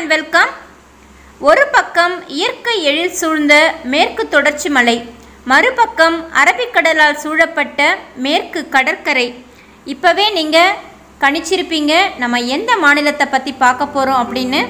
and welcome ஒரு பக்கம் இயற்கை எழில் சூழ்ந்த மேற்கு தொடர்ச்சி மலை மறுபக்கம் அரபிக்கடலால் சூழப்பட்ட மேற்கு கடற்கரை இப்போவே நீங்கள் கணிச்சிருப்பீங்க நம்ம எந்த மாநிலத்தை பற்றி பார்க்க போகிறோம் அப்படின்னு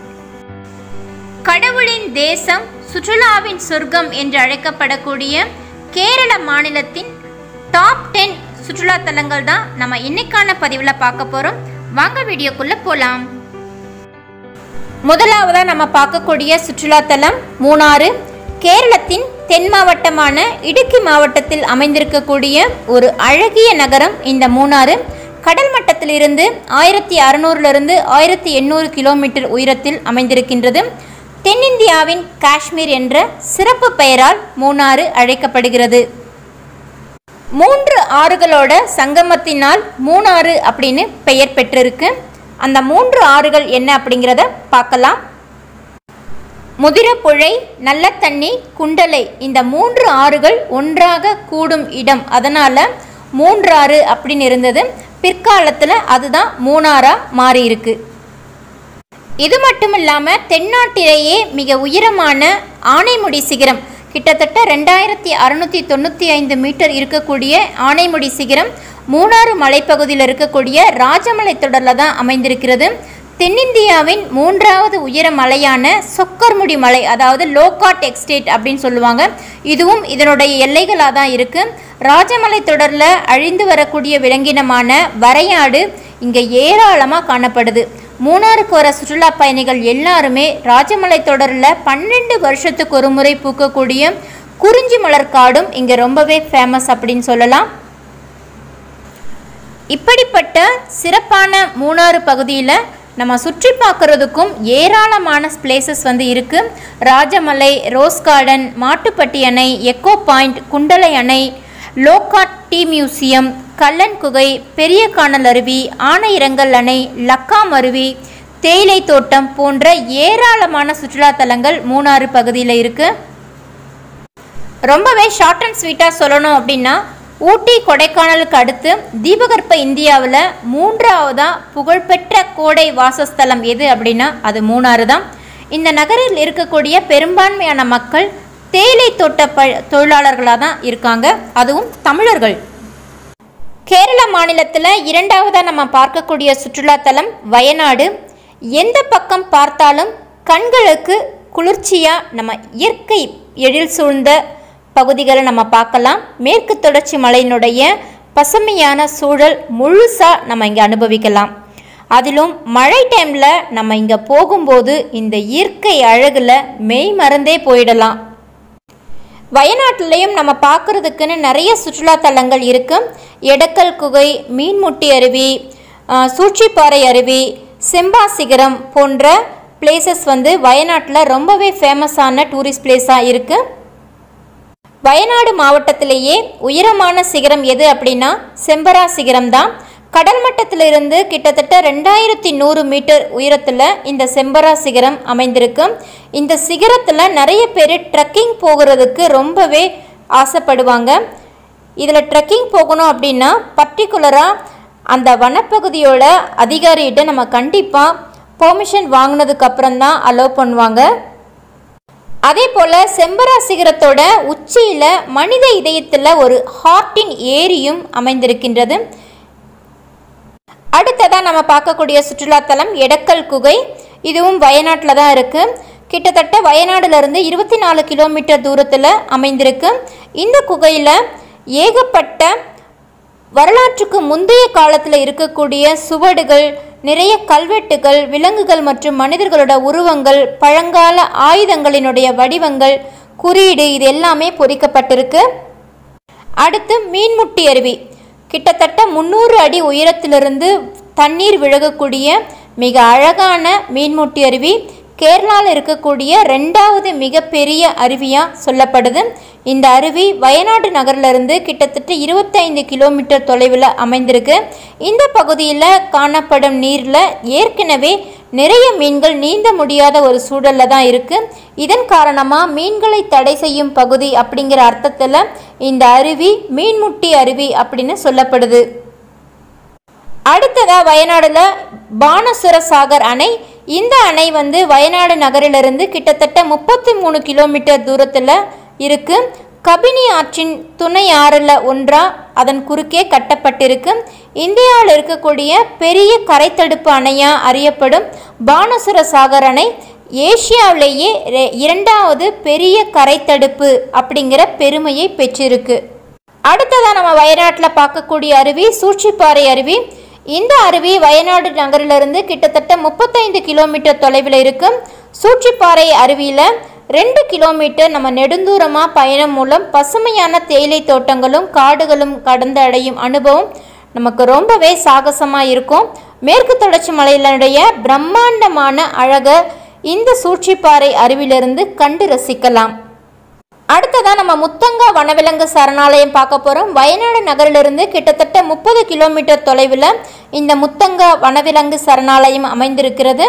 கடவுளின் தேசம் சுற்றுலாவின் சொர்க்கம் என்று அழைக்கப்படக்கூடிய கேரள மாநிலத்தின் டாப் டென் சுற்றுலா தலங்கள் தான் நம்ம இன்னைக்கான பதிவில் பார்க்க போகிறோம் வாங்க வீடியோக்குள்ளே போகலாம் முதலாவதாக நம்ம பார்க்கக்கூடிய சுற்றுலா தலம் மூணாறு கேரளத்தின் தென் மாவட்டமான இடுக்கி மாவட்டத்தில் அமைந்திருக்கக்கூடிய ஒரு அழகிய நகரம் இந்த மூணாறு கடல் மட்டத்திலிருந்து ஆயிரத்தி அறுநூறிலிருந்து ஆயிரத்தி எண்ணூறு கிலோமீட்டர் உயரத்தில் அமைந்திருக்கின்றது தென்னிந்தியாவின் காஷ்மீர் என்ற சிறப்பு பெயரால் மூணாறு அழைக்கப்படுகிறது மூன்று ஆறுகளோட சங்கமத்தினால் மூணாறு அப்படின்னு பெயர் பெற்றிருக்கு அந்த மூன்று ஆறுகள் என்ன அப்படிங்கிறத பார்க்கலாம் முதிரப்புழை நல்ல தண்ணி குண்டலை இந்த மூன்று ஆறுகள் ஒன்றாக கூடும் இடம் அதனால் மூன்றாறு அப்படின்னு இருந்தது பிற்காலத்தில் அதுதான் மூணாறா மாறி இருக்கு இது மட்டும் இல்லாமல் தென்னாட்டிலேயே மிக உயரமான ஆனைமுடி சிகரம் கிட்டத்தட்ட ரெண்டாயிரத்தி அறுநூற்றி தொண்ணூற்றி ஐந்து மீட்டர் இருக்கக்கூடிய ஆனைமுடி சிகரம் மூணாறு மலைப்பகுதியில் இருக்கக்கூடிய ராஜமலை தொடரில் தான் அமைந்திருக்கிறது தென்னிந்தியாவின் மூன்றாவது உயர மலையான சொக்கர்முடி மலை அதாவது லோகாட் எக்ஸ்டேட் அப்படின்னு சொல்லுவாங்க இதுவும் இதனுடைய எல்லைகளாக தான் இருக்குது ராஜமலை தொடரில் அழிந்து வரக்கூடிய விலங்கினமான வரையாடு இங்கே ஏராளமாக காணப்படுது மூணாருக்கு வர சுற்றுலா பயணிகள் எல்லாருமே ராஜமலை தொடரில் பன்னெண்டு வருஷத்துக்கு ஒரு முறை பூக்கக்கூடிய குறிஞ்சி மலர் காடும் இங்கே ரொம்பவே ஃபேமஸ் அப்படின்னு சொல்லலாம் இப்படிப்பட்ட சிறப்பான மூணாறு பகுதியில் நம்ம சுற்றி பார்க்குறதுக்கும் ஏராளமான பிளேசஸ் வந்து இருக்குது ராஜமலை ரோஸ் கார்டன் மாட்டுப்பட்டி அணை எக்கோ பாயிண்ட் குண்டலை அணை லோகாட் டீ மியூசியம் கல்லன் குகை பெரிய காணல் அருவி ஆனையிரங்கல் அணை லக்காம் அருவி தேயிலை தோட்டம் போன்ற ஏராளமான சுற்றுலா தலங்கள் மூணாறு பகுதியில் இருக்குது ரொம்பவே ஷார்ட் அண்ட் ஸ்வீட்டாக சொல்லணும் அப்படின்னா ஊட்டி கொடைக்கானலுக்கு அடுத்து தீபகற்ப இந்தியாவில் மூன்றாவதாக புகழ்பெற்ற கோடை வாசஸ்தலம் எது அப்படின்னா அது மூணாறு தான் இந்த நகரில் இருக்கக்கூடிய பெரும்பான்மையான மக்கள் தேயிலை தோட்ட ப தொழிலாளர்களாக தான் இருக்காங்க அதுவும் தமிழர்கள் கேரள மாநிலத்தில் இரண்டாவதாக நம்ம பார்க்கக்கூடிய சுற்றுலாத்தலம் வயநாடு எந்த பக்கம் பார்த்தாலும் கண்களுக்கு குளிர்ச்சியாக நம்ம இயற்கை எழில் சூழ்ந்த பகுதிகளை நம்ம பார்க்கலாம் மேற்கு தொடர்ச்சி மலையினுடைய பசுமையான சூழல் முழுசாக நம்ம இங்கே அனுபவிக்கலாம் அதிலும் மழை டைமில் நம்ம இங்கே போகும்போது இந்த இயற்கை அழகில் மெய் மறந்தே போயிடலாம் வயநாட்டிலையும் நம்ம பார்க்குறதுக்குன்னு நிறைய சுற்றுலா தலங்கள் இருக்குது எடக்கல் குகை மீன்முட்டி அருவி சூழ்ச்சிப்பாறை அருவி செம்பா சிகரம் போன்ற பிளேசஸ் வந்து வயநாட்டில் ரொம்பவே ஃபேமஸான டூரிஸ்ட் பிளேஸாக இருக்குது வயநாடு மாவட்டத்திலேயே உயரமான சிகரம் எது அப்படின்னா செம்பரா சிகரம் தான் கடல் மட்டத்திலிருந்து கிட்டத்தட்ட ரெண்டாயிரத்தி நூறு மீட்டர் உயரத்தில் இந்த செம்பரா சிகரம் அமைந்திருக்கு இந்த சிகரத்தில் நிறைய பேர் ட்ரெக்கிங் போகிறதுக்கு ரொம்பவே ஆசைப்படுவாங்க இதில் ட்ரெக்கிங் போகணும் அப்படின்னா பர்டிகுலராக அந்த வனப்பகுதியோட அதிகாரிகிட்ட நம்ம கண்டிப்பாக பெர்மிஷன் வாங்கினதுக்கு அப்புறம் தான் அலோவ் பண்ணுவாங்க அதே போல் செம்பரா சிகரத்தோட உச்சியில் மனித இதயத்தில் ஒரு ஹார்ட்டின் ஏரியும் அமைந்திருக்கின்றது அடுத்ததாக நம்ம பார்க்கக்கூடிய சுற்றுலாத்தலம் எடக்கல் குகை இதுவும் வயநாட்டில் தான் இருக்குது கிட்டத்தட்ட வயநாடுலேருந்து இருபத்தி நாலு கிலோமீட்டர் தூரத்தில் அமைந்திருக்கு இந்த குகையில் ஏகப்பட்ட வரலாற்றுக்கு முந்தைய காலத்தில் இருக்கக்கூடிய சுவடுகள் நிறைய கல்வெட்டுகள் விலங்குகள் மற்றும் மனிதர்களோட உருவங்கள் பழங்கால ஆயுதங்களினுடைய வடிவங்கள் குறியீடு இது எல்லாமே பொறிக்கப்பட்டிருக்கு அடுத்து மீன்முட்டி அருவி கிட்டத்தட்ட முந்நூறு அடி உயரத்திலிருந்து தண்ணீர் விழகக்கூடிய மிக அழகான மீன்முட்டி அருவி கேரளாவில் இருக்கக்கூடிய ரெண்டாவது மிகப்பெரிய அருவியாக சொல்லப்படுது இந்த அருவி வயநாடு நகரிலிருந்து கிட்டத்தட்ட இருபத்தைந்து கிலோமீட்டர் தொலைவில் அமைந்திருக்கு இந்த பகுதியில் காணப்படும் நீரில் ஏற்கனவே நிறைய மீன்கள் நீந்த முடியாத ஒரு சூழலில் தான் இருக்குது இதன் காரணமாக மீன்களை தடை செய்யும் பகுதி அப்படிங்கிற அர்த்தத்தில் இந்த அருவி மீன்முட்டி அருவி அப்படின்னு சொல்லப்படுது அடுத்ததாக வயநாடில் பானசுர சாகர் அணை இந்த அணை வந்து வயநாடு நகரிலிருந்து கிட்டத்தட்ட முப்பத்தி மூணு கிலோமீட்டர் தூரத்தில் இருக்கு கபினி ஆற்றின் துணை ஆறில் ஒன்றா அதன் குறுக்கே கட்டப்பட்டிருக்கு இந்தியாவில் இருக்கக்கூடிய பெரிய கரைத்தடுப்பு அணையாக அறியப்படும் பானசுர சாகர் அணை ஏசியாவிலேயே ரெ- இரண்டாவது பெரிய கரைத்தடுப்பு அப்படிங்கிற பெருமையை பெற்றிருக்கு அடுத்ததாக நம்ம வயநாட்டில் பார்க்கக்கூடிய அருவி சூழ்ச்சிப்பாறை அருவி இந்த அருவி வயநாடு நகரிலிருந்து கிட்டத்தட்ட முப்பத்தைந்து கிலோமீட்டர் தொலைவில் இருக்கும் சூழ்ச்சிப்பாறை அருவியில் ரெண்டு கிலோமீட்டர் நம்ம நெடுந்தூரமாக பயணம் மூலம் பசுமையான தேயிலை தோட்டங்களும் காடுகளும் கடந்து அடையும் அனுபவம் நமக்கு ரொம்பவே சாகசமாக இருக்கும் மேற்கு தொடர்ச்சி மலையினுடைய பிரம்மாண்டமான அழகை இந்த சூழ்ச்சிப்பாறை அருவிலிருந்து கண்டு ரசிக்கலாம் அடுத்ததா நம்ம முத்தங்கா வனவிலங்கு சரணாலயம் பார்க்க போகிறோம் வயநாடு நகரிலிருந்து கிட்டத்தட்ட முப்பது கிலோமீட்டர் தொலைவில் இந்த முத்தங்கா வனவிலங்கு சரணாலயம் அமைந்திருக்கிறது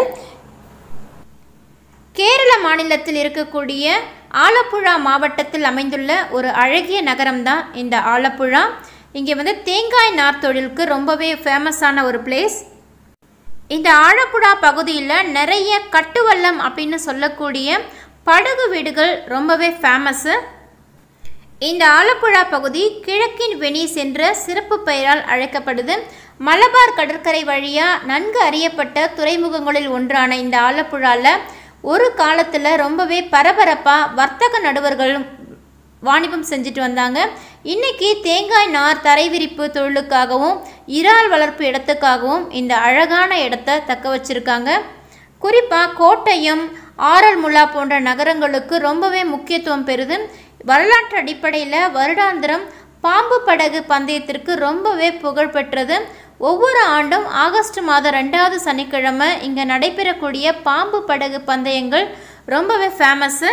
கேரள மாநிலத்தில் இருக்கக்கூடிய ஆலப்புழா மாவட்டத்தில் அமைந்துள்ள ஒரு அழகிய நகரம்தான் இந்த ஆலப்புழா இங்கே வந்து தேங்காய் நார் தொழிலுக்கு ரொம்பவே ஃபேமஸான ஒரு பிளேஸ் இந்த ஆழப்புழா பகுதியில் நிறைய கட்டுவல்லம் அப்படின்னு சொல்லக்கூடிய படகு வீடுகள் ரொம்பவே ஃபேமஸ்ஸு இந்த ஆலப்புழா பகுதி கிழக்கின் வெனிஸ் என்ற சிறப்பு பெயரால் அழைக்கப்படுது மலபார் கடற்கரை வழியாக நன்கு அறியப்பட்ட துறைமுகங்களில் ஒன்றான இந்த ஆலப்புழாவில் ஒரு காலத்தில் ரொம்பவே பரபரப்பாக வர்த்தக நடுவர்களும் வாணிபம் செஞ்சுட்டு வந்தாங்க இன்னைக்கு தேங்காய் நார் தரைவிரிப்பு தொழிலுக்காகவும் இறால் வளர்ப்பு இடத்துக்காகவும் இந்த அழகான இடத்த தக்க வச்சிருக்காங்க குறிப்பாக கோட்டயம் ஆரல்முலா போன்ற நகரங்களுக்கு ரொம்பவே முக்கியத்துவம் பெறுது வரலாற்று அடிப்படையில் வருடாந்திரம் பாம்பு படகு பந்தயத்திற்கு ரொம்பவே புகழ் பெற்றது ஒவ்வொரு ஆண்டும் ஆகஸ்ட் மாதம் ரெண்டாவது சனிக்கிழமை இங்கே நடைபெறக்கூடிய பாம்பு படகு பந்தயங்கள் ரொம்பவே ஃபேமஸ்ஸு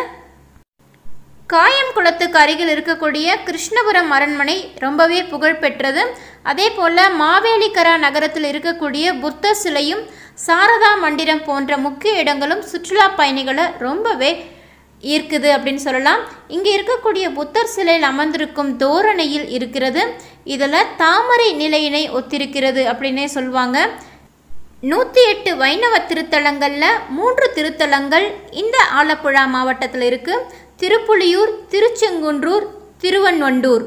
காயம் குளத்துக்கு அருகில் இருக்கக்கூடிய கிருஷ்ணபுரம் அரண்மனை ரொம்பவே புகழ் பெற்றது அதே போல் மாவேலிக்கரா நகரத்தில் இருக்கக்கூடிய புத்தர் சிலையும் சாரதா மண்டிரம் போன்ற முக்கிய இடங்களும் சுற்றுலா பயணிகளை ரொம்பவே ஈர்க்குது அப்படின்னு சொல்லலாம் இங்கே இருக்கக்கூடிய புத்தர் சிலையில் அமர்ந்திருக்கும் தோரணையில் இருக்கிறது இதில் தாமரை நிலையினை ஒத்திருக்கிறது அப்படின்னே சொல்லுவாங்க நூற்றி எட்டு வைணவ திருத்தலங்களில் மூன்று திருத்தலங்கள் இந்த ஆலப்புழா மாவட்டத்தில் இருக்குது திருப்புலியூர் திருச்செங்குன்றூர் திருவன்வண்டூர்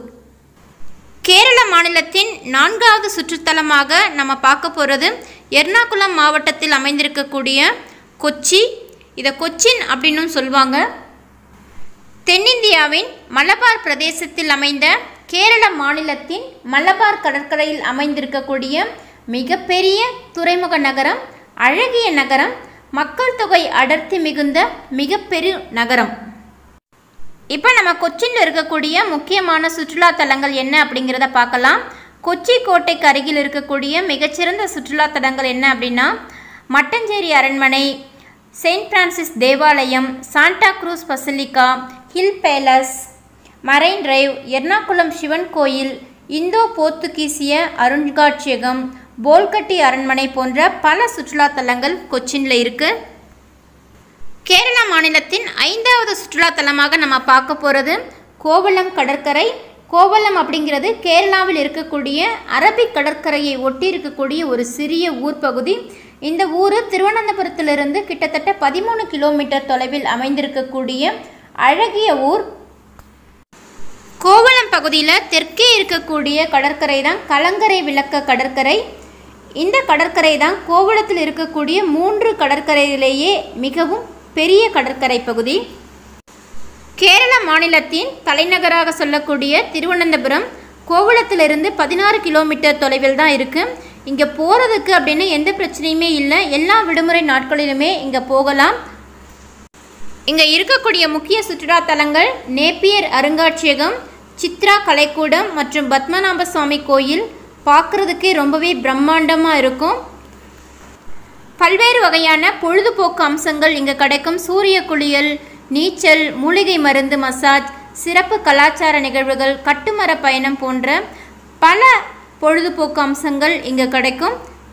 கேரள மாநிலத்தின் நான்காவது சுற்றுத்தலமாக நம்ம பார்க்க போகிறது எர்ணாகுளம் மாவட்டத்தில் அமைந்திருக்கக்கூடிய கொச்சி இதை கொச்சின் அப்படின்னும் சொல்லுவாங்க தென்னிந்தியாவின் மலபார் பிரதேசத்தில் அமைந்த கேரள மாநிலத்தின் மலபார் கடற்கரையில் அமைந்திருக்கக்கூடிய மிகப்பெரிய துறைமுக நகரம் அழகிய நகரம் மக்கள் தொகை அடர்த்தி மிகுந்த மிகப்பெரிய நகரம் இப்போ நம்ம கொச்சியில் இருக்கக்கூடிய முக்கியமான சுற்றுலா தலங்கள் என்ன அப்படிங்கிறத பார்க்கலாம் கொச்சி கோட்டைக்கு அருகில் இருக்கக்கூடிய மிகச்சிறந்த சுற்றுலா தலங்கள் என்ன அப்படின்னா மட்டஞ்சேரி அரண்மனை செயின்ட் பிரான்சிஸ் தேவாலயம் Santa Cruz basilica hill palace marine drive Ernakulam Shiva கோயில் இந்தோ போர்த்துகீசிய அருங்காட்சியகம் போல்கட்டி அரண்மனை போன்ற பல சுற்றுலா தலங்கள் கொச்சினில் இருக்குது கேரளா மாநிலத்தின் ஐந்தாவது சுற்றுலா தலமாக நம்ம பார்க்க போகிறது கோவளம் கடற்கரை கோவளம் அப்படிங்கிறது கேரளாவில் இருக்கக்கூடிய அரபிக் கடற்கரையை ஒட்டி இருக்கக்கூடிய ஒரு சிறிய ஊர் பகுதி இந்த ஊர் திருவனந்தபுரத்திலிருந்து கிட்டத்தட்ட பதிமூணு கிலோமீட்டர் தொலைவில் அமைந்திருக்கக்கூடிய அழகிய ஊர் கோவளம் பகுதியில் தெற்கே இருக்கக்கூடிய கடற்கரை தான் கலங்கரை விளக்க கடற்கரை இந்த கடற்கரை தான் கோவளத்தில் இருக்கக்கூடிய மூன்று கடற்கரையிலேயே மிகவும் பெரிய கடற்கரை பகுதி கேரள மாநிலத்தின் தலைநகராக சொல்லக்கூடிய திருவனந்தபுரம் கோவளத்திலிருந்து பதினாறு கிலோமீட்டர் தொலைவில் தான் இருக்குது இங்கே போகிறதுக்கு அப்படின்னு எந்த பிரச்சனையுமே இல்லை எல்லா விடுமுறை நாட்களிலுமே இங்கே போகலாம் இங்கே இருக்கக்கூடிய முக்கிய சுற்றுலா தலங்கள் நேப்பியர் அருங்காட்சியகம் சித்ரா கலைக்கூடம் மற்றும் பத்மநாப சுவாமி கோயில் பார்க்குறதுக்கே ரொம்பவே பிரம்மாண்டமாக இருக்கும் பல்வேறு வகையான பொழுதுபோக்கு அம்சங்கள் இங்கே கிடைக்கும் சூரிய குளியல் நீச்சல் மூலிகை மருந்து மசாஜ் சிறப்பு கலாச்சார நிகழ்வுகள் கட்டுமர பயணம் போன்ற பல பொழுதுபோக்கு அம்சங்கள் இங்கே கிடைக்கும்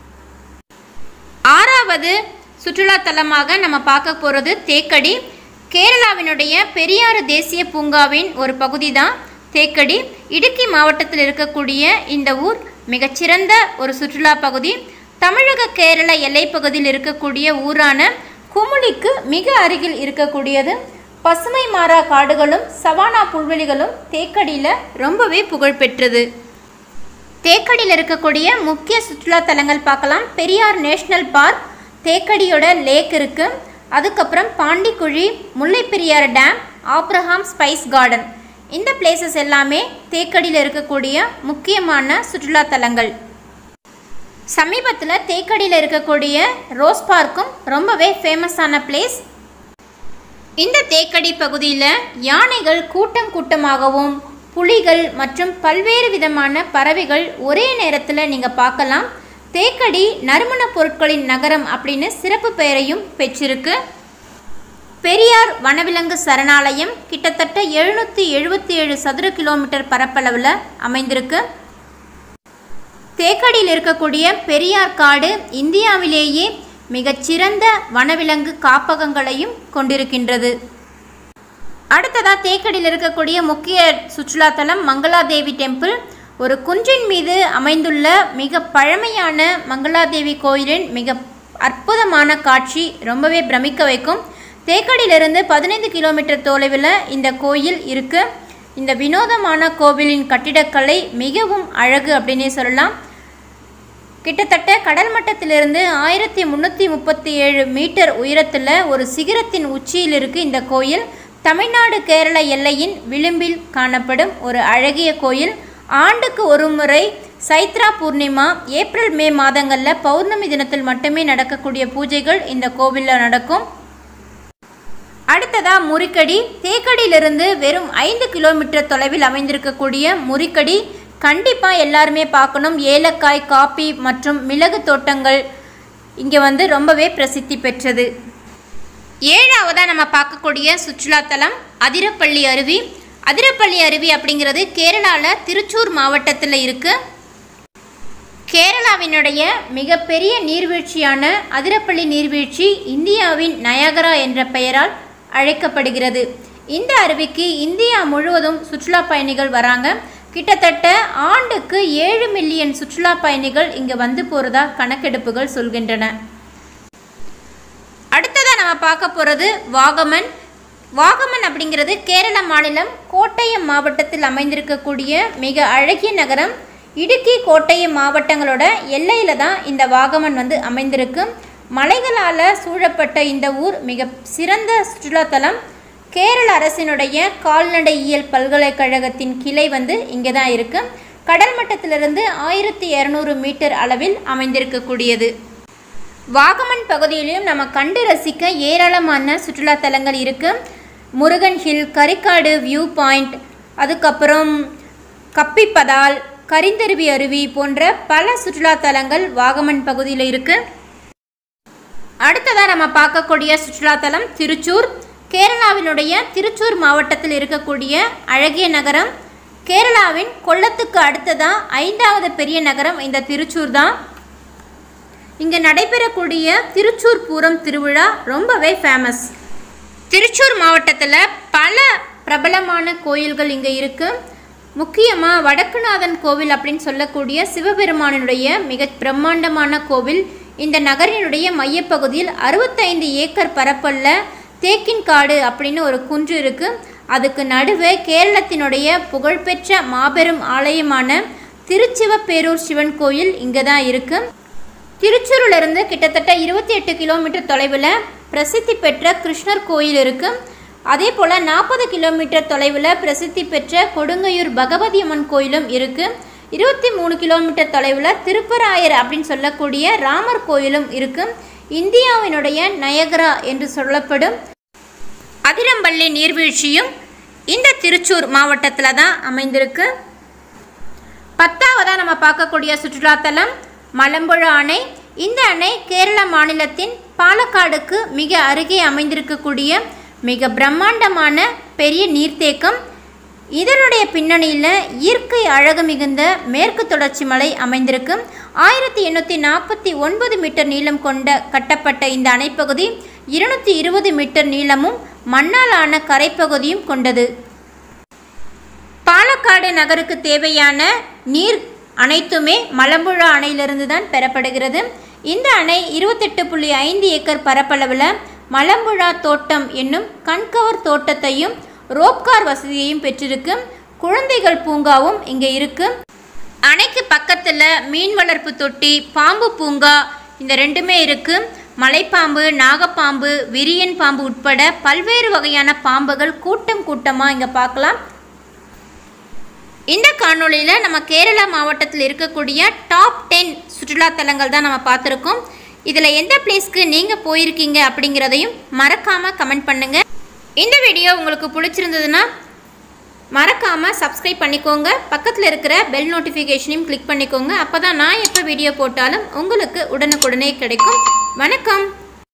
ஆறாவது சுற்றுலா தலமாக நம்ம பார்க்க போகிறது தேக்கடி கேரளாவினுடைய பெரியாறு தேசிய பூங்காவின் ஒரு பகுதி தான் தேக்கடி இடுக்கி மாவட்டத்தில் இருக்கக்கூடிய இந்த ஊர் மிகச்சிறந்த ஒரு சுற்றுலா பகுதி தமிழக கேரள எல்லைப்பகுதியில் இருக்கக்கூடிய ஊரான குமுளிக்கு மிக அருகில் இருக்கக்கூடியது பசுமை மாறா காடுகளும் சவானா புல்வெளிகளும் தேக்கடியில் ரொம்பவே புகழ்பெற்றது தேக்கடியில் இருக்கக்கூடிய முக்கிய சுற்றுலா தலங்கள் பார்க்கலாம் பெரியார் நேஷ்னல் பார்க் தேக்கடியோட லேக் இருக்கு அதுக்கப்புறம் Pandikuzhi Mullaperiyar dam Abraham spice garden இந்த பிளேசஸ் எல்லாமே தேக்கடியில் இருக்கக்கூடிய முக்கியமான சுற்றுலா தலங்கள் சமீபத்தில் தேக்கடியில் இருக்கக்கூடிய ரோஸ் பார்க்கும் ரொம்பவே ஃபேமஸான பிளேஸ் இந்த தேக்கடி பகுதியில் யானைகள் கூட்டம் கூட்டமாகவும் புலிகள் மற்றும் பல்வேறு விதமான பறவைகள் ஒரே நேரத்தில் நீங்கள் பார்க்கலாம் தேக்கடி நறுமணப் பொருட்களின் நகரம் அப்படின்னு சிறப்பு பெயரையும் பெற்றிருக்கு பெரியார் வனவிலங்கு சரணாலயம் கிட்டத்தட்ட எழுநூற்றி எழுபத்தி ஏழு சதுர கிலோமீட்டர் பரப்பளவில் அமைந்திருக்கு தேக்கடியில் இருக்கக்கூடிய பெரியார் காடு இந்தியாவிலேயே மிகச்சிறந்த வனவிலங்கு காப்பகங்களையும் கொண்டிருக்கின்றது அடுத்ததாக தேக்கடியில் இருக்கக்கூடிய முக்கிய சுற்றுலாத்தலம் மங்களாதேவி டெம்பிள் ஒரு குன்றின் மீது அமைந்துள்ள மிக பழமையான மங்களாதேவி கோயிலின் மிக அற்புதமான காட்சி ரொம்பவே பிரமிக்க வைக்கும் தேக்கடியிலிருந்து பதினைந்து கிலோமீட்டர் தொலைவில் இந்த கோயில் இருக்கு இந்த வினோதமான கோவிலின் கட்டிடக்கலை மிகவும் அழகு அப்படின்னே சொல்லலாம் கிட்டத்தட்ட கடல் மட்டத்திலிருந்து ஆயிரத்தி முந்நூற்றி முப்பத்தி ஏழு மீட்டர் உயரத்தில் ஒரு சிகரத்தின் உச்சியில் இருக்கு இந்த கோயில் தமிழ்நாடு கேரள எல்லையின் விளிம்பில் காணப்படும் ஒரு அழகிய கோயில் ஆண்டுக்கு ஒரு முறை சைத்ரா பூர்ணிமா ஏப்ரல் மே மாதங்களில் பௌர்ணமி தினத்தில் மட்டுமே நடக்கக்கூடிய பூஜைகள் இந்த கோவிலில் நடக்கும் அடுத்ததா முறிக்கடி தேக்கடியிலிருந்து வெறும் ஐந்து கிலோமீட்டர் தொலைவில் அமைந்திருக்கக்கூடிய முறிக்கடி கண்டிப்பாக எல்லாருமே பார்க்கணும் ஏலக்காய் காப்பி மற்றும் மிளகு தோட்டங்கள் இங்கே வந்து ரொம்பவே பிரசித்தி பெற்றது ஏழாவதாக நம்ம பார்க்கக்கூடிய சுற்றுலாத்தலம் அதிரப்பள்ளி அருவி அதிரப்பள்ளி அருவி அப்படிங்கிறது கேரளாவில் திருச்சூர் மாவட்டத்தில் இருக்குது கேரளாவினுடைய மிகப்பெரிய நீர்வீழ்ச்சியான அதிரப்பள்ளி நீர்வீழ்ச்சி இந்தியாவின் நயகரா என்ற பெயரால் அழைக்கப்படுகிறது இந்த அருவிக்கு இந்தியா முழுவதும் சுற்றுலா பயணிகள் வராங்க கிட்டத்தட்ட ஆண்டுக்கு ஏழு மில்லியன் சுற்றுலா பயணிகள் இங்கே வந்து போகிறதா கணக்கெடுப்புகள் சொல்கின்றன அடுத்ததாக நம்ம பார்க்க போகிறது வாகமன் வாகமன் அப்படிங்கிறது கேரள மாநிலம் கோட்டயம் மாவட்டத்தில் அமைந்திருக்கக்கூடிய மிக அழகிய நகரம் இடுக்கி கோட்டயம் மாவட்டங்களோட எல்லையில் தான் இந்த வாகமன் வந்து அமைந்திருக்கு மலைகளால் சூழப்பட்ட இந்த ஊர் மிக சிறந்த சுற்றுலாத்தலம் கேரள அரசினுடைய கால்நடையியல் பல்கலைக்கழகத்தின் கிளை வந்து இங்கே தான் இருக்கு கடல் மட்டத்திலிருந்து ஆயிரத்தி இரநூறு மீட்டர் அளவில் அமைந்திருக்கக்கூடியது வாகமன் பகுதியிலும் நம்ம கண்டு ரசிக்க ஏராளமான சுற்றுலா தலங்கள் இருக்கு Murugan hill Karikkadu view point அதுக்கப்புறம் கப்பிப்பதால் கரிந்தருவி அருவி போன்ற பல சுற்றுலா தலங்கள் வாகமன் பகுதியில் இருக்கு அடுத்ததாக நம்ம பார்க்கக்கூடிய சுற்றுலாத்தலம் திருச்சூர் கேரளாவினுடைய திருச்சூர் மாவட்டத்தில் இருக்கக்கூடிய அழகிய நகரம் கேரளாவின் கொல்லத்துக்கு அடுத்ததான் ஐந்தாவது பெரிய நகரம் இந்த திருச்சூர் தான் இங்கே நடைபெறக்கூடிய திருச்சூர் பூரம் திருவிழா ரொம்பவே ஃபேமஸ் திருச்சூர் மாவட்டத்தில் பல பிரபலமான கோயில்கள் இங்கே இருக்குது முக்கியமாக வடக்குநாதன் கோவில் அப்படின்னு சொல்லக்கூடிய சிவபெருமானினுடைய மிக பிரம்மாண்டமான கோவில் இந்த நகரினுடைய மையப்பகுதியில் அறுபத்தைந்து ஏக்கர் பரப்பல்ல தேக்கின்காடு அப்படின்னு ஒரு குன்று இருக்குது அதுக்கு நடுவே கேரளத்தினுடைய புகழ்பெற்ற மாபெரும் ஆலயமான திருச்சிவப்பேரூர் சிவன் கோயில் இங்கே தான் இருக்குது திருச்சூரிலிருந்து கிட்டத்தட்ட இருபத்தி எட்டு கிலோமீட்டர் தொலைவில் பிரசித்தி பெற்ற கிருஷ்ணர் கோயில் இருக்குது அதே போல் நாற்பது கிலோமீட்டர் தொலைவில் பிரசித்தி பெற்ற கொடுங்கையூர் பகவதி அம்மன் கோயிலும் இருக்குது இருபத்தி மூணு கிலோமீட்டர் தொலைவில் திருப்பராயர் அப்படின்னு சொல்லக்கூடிய ராமர் கோயிலும் இருக்குது இந்தியாவினுடைய நயகரா என்று சொல்லப்படும் அதிரம்பள்ளி நீர்வீழ்ச்சியும் இந்த திருச்சூர் மாவட்டத்தில் தான் அமைந்திருக்கு பத்தாவதாக நம்ம பார்க்கக்கூடிய சுற்றுலாத்தலம் மலம்புழா அணை இந்த அணை கேரள மாநிலத்தின் பாலக்காடுக்கு மிக அருகே அமைந்திருக்கக்கூடிய மிக பிரம்மாண்டமான பெரிய நீர்த்தேக்கம் இதனுடைய பின்னணியில் இயற்கை அழகு மிகுந்த மேற்கு தொடர்ச்சி மலை அமைந்திருக்கு ஆயிரத்தி எண்ணூற்றி நாற்பத்தி ஒன்பது மீட்டர் நீளம் கொண்ட கட்டப்பட்ட இந்த அணைப்பகுதி இருநூற்றி இருபது மீட்டர் நீளமும் மண்ணாலான கரைப்பகுதியும் கொண்டது பாலக்காடு நகருக்கு தேவையான நீர் அனைத்துமே மலம்புழா அணையிலிருந்து தான் பெறப்படுகிறது இந்த அணை இருபத்தெட்டு புள்ளி ஐந்து ஏக்கர் பரப்பளவில் மலம்புழா தோட்டம் என்னும் கண்கவர் தோட்டத்தையும் ரோப்கார் வசதியையும் பெற்றிருக்கு குழந்தைகள் பூங்காவும் இங்கே இருக்கு அணைக்கு பக்கத்தில் மீன் வளர்ப்பு தொட்டி பாம்பு பூங்கா இந்த ரெண்டுமே இருக்கு மலைப்பாம்பு நாகப்பாம்பு விரியன் பாம்பு உட்பட பல்வேறு வகையான பாம்புகள் கூட்டம் கூட்டமாக இங்கே பார்க்கலாம் இந்த காணொளியில் நம்ம கேரளா மாவட்டத்தில் இருக்கக்கூடிய டாப் டென் சுற்றுலா தலங்கள் தான் நம்ம பார்த்துருக்கோம் இதில் எந்த பிளேஸ்க்கு நீங்கள் போயிருக்கீங்க அப்படிங்கிறதையும் மறக்காமல் கமெண்ட் பண்ணுங்கள் இந்த வீடியோ உங்களுக்கு பிடிச்சிருந்ததுன்னா மறக்காமல் சப்ஸ்கிரைப் பண்ணிக்கோங்க பக்கத்தில் இருக்கிற பெல் நோட்டிஃபிகேஷனையும் கிளிக் பண்ணிக்கோங்க அப்போ தான் நான் எப்போ வீடியோ போட்டாலும் உங்களுக்கு உடனுக்குடனே கிடைக்கும் வணக்கம்